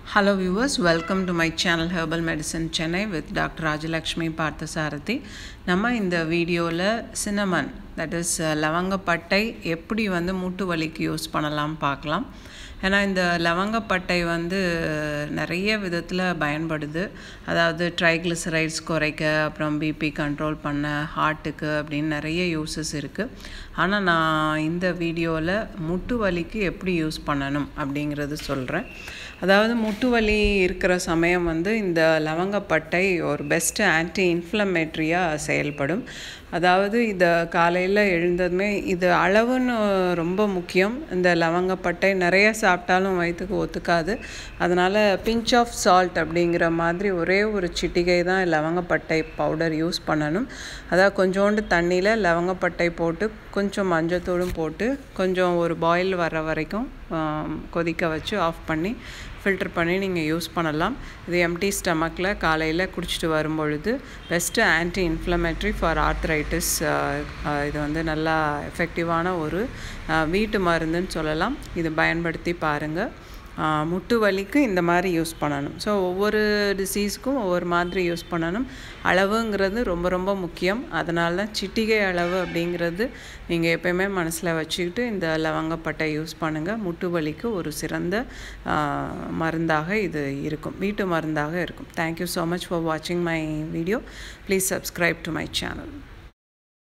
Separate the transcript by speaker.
Speaker 1: Hello viewers, welcome to my channel Herbal Medicine Chennai with Dr. Rajalakshmi Parthasarathi. நம்ம இந்த வீடியோவில் cinnamon that is லவங்கப்பட்டை எப்படி வந்து மூட்டு வலிக்கு யூஸ் பண்ணலாம் பார்க்கலாம் ஏன்னா இந்த லவங்கப்பட்டை வந்து நிறைய விதத்தில் பயன்படுது அதாவது ட்ரைக்ளிசரைட்ஸ் குறைக்க அப்புறம் பிபி கண்ட்ரோல் பண்ண ஹார்ட்டுக்கு அப்படின்னு நிறைய யூசஸ் இருக்குது ஆனால் நான் இந்த வீடியோவில் முட்டு வலிக்கு எப்படி யூஸ் பண்ணணும் அப்படிங்கிறது சொல்கிறேன் அதாவது முட்டு வலி இருக்கிற சமயம் வந்து இந்த லவங்கப்பட்டை ஒரு பெஸ்ட்டு ஆன்டி இன்ஃப்ளமேட்ரியாக செயல்படும் அதாவது இதை காலையில் எழுந்ததுமே இது அளவுன்னு ரொம்ப முக்கியம் இந்த லவங்கப்பட்டை நிறைய சாப்பிட்டாலும் வயிற்றுக்கு ஒத்துக்காது அதனால் பிஞ்ச் ஆஃப் சால்ட் அப்படிங்கிற மாதிரி ஒரே ஒரு சிட்டிகை தான் லவங்கப்பட்டை பவுடர் யூஸ் பண்ணணும் அதாவது கொஞ்சோண்டு தண்ணியில் லவங்கப்பட்டை போட்டு கொஞ்சம் மஞ்சத்தூளும் போட்டு கொஞ்சம் ஒரு பாயில் வர வரைக்கும் கொதிக்க வச்சு ஆஃப் பண்ணி ஃபில்டர் பண்ணி நீங்கள் யூஸ் பண்ணலாம் இது எம்டி ஸ்டமக்கில் காலையில் குடிச்சிட்டு வரும்பொழுது best anti inflammatory for arthritis இது வந்து நல்லா எஃபெக்டிவான ஒரு வீட்டு மருந்துன்னு சொல்லலாம் இது பயன்படுத்தி பாருங்கள் முட்டு வலிக்கு இந்த மாதிரி யூஸ் பண்ணணும் ஸோ ஒவ்வொரு டிசீஸ்க்கும் ஒவ்வொரு மாதிரி யூஸ் பண்ணணும் அளவுங்கிறது ரொம்ப ரொம்ப முக்கியம் அதனால தான் சிட்டிகை அளவு அப்படிங்கிறது நீங்கள் எப்பயுமே மனசில் வச்சுக்கிட்டு இந்த லவங்கப்பட்டை யூஸ் பண்ணுங்கள் முட்டு வலிக்கு ஒரு சிறந்த மருந்தாக இது இருக்கும் வீட்டு மருந்தாக இருக்கும் தேங்க்யூ ஸோ மச் ஃபார் வாட்சிங் my video please subscribe to my channel